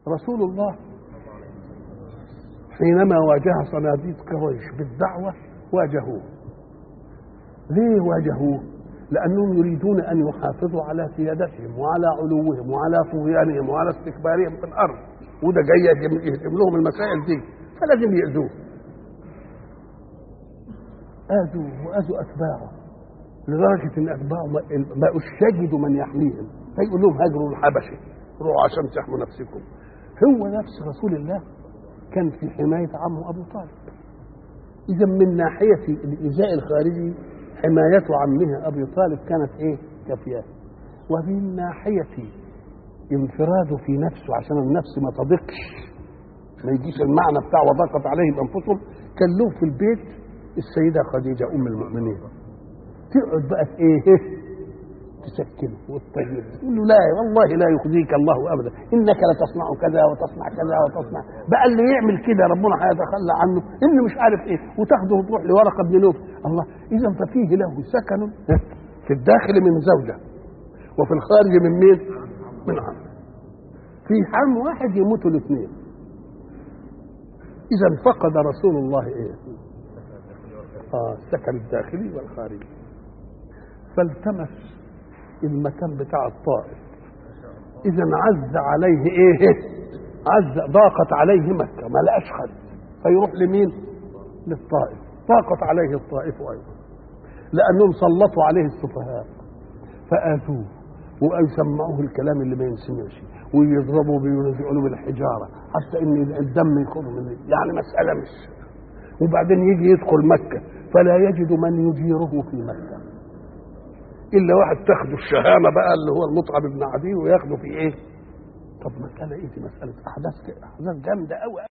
رسول الله حينما واجه صناديد قريش بالدعوة واجهوه ليه واجهوه لأنهم يريدون أن يحافظوا على سيادتهم وعلى علوهم وعلى طغيانهم وعلى استكبارهم في الأرض وده جاي يهدم لهم المسائل دي فلازم يأذوه آذوا وآذوا أتباعه لدرجة إن أتباعه بقوا يجدوا من يحميهم فيقول لهم هاجروا الحبشة روحوا عشان تحموا نفسكم هو نفس رسول الله كان في حماية عمه أبو طالب إذا من ناحية الإيذاء الخارجي حماية عمه أبي طالب كانت إيه كافية ومن ناحية انفراده في نفسه عشان النفس ما تضيقش ما يجيش المعنى بتاع وضاقت عليهم أنفسهم كان له في البيت السيدة خديجة أم المؤمنين تقعد بقى في إيه تسكنه وتطيبه تقول له لا والله لا يخزيك الله ابدا انك لتصنع كذا وتصنع كذا وتصنع بقى اللي يعمل كده ربنا هيتخلى عنه انه مش عارف ايه وتاخده وتروح لورقه بن نوف الله اذا ففيه له سكن في الداخل من زوجه وفي الخارج من مين؟ من عم في عام واحد يموتوا الاثنين اذا فقد رسول الله ايه؟ اه السكن الداخلي والخارجي فالتمس المكان بتاع الطائف اذا عز عليه ايه عز ضاقت عليه مكه ما لقاش حد فيروح لمين للطائف ضاقت عليه الطائف ايضا لانهم سلطوا عليه السفهاء فاذوه ويسمعوه الكلام اللي ما ينسمعش ويضربوا وينزعوا بالحجاره حتى ان الدم يخرج من يعني مساله مش وبعدين يجي يدخل مكه فلا يجد من يجيره في مكه الا واحد تاخده الشهامه بقى اللي هو المطعم بن عدي وياخده في ايه؟ طب مساله ايه دي مساله احداث احداث جامده قوي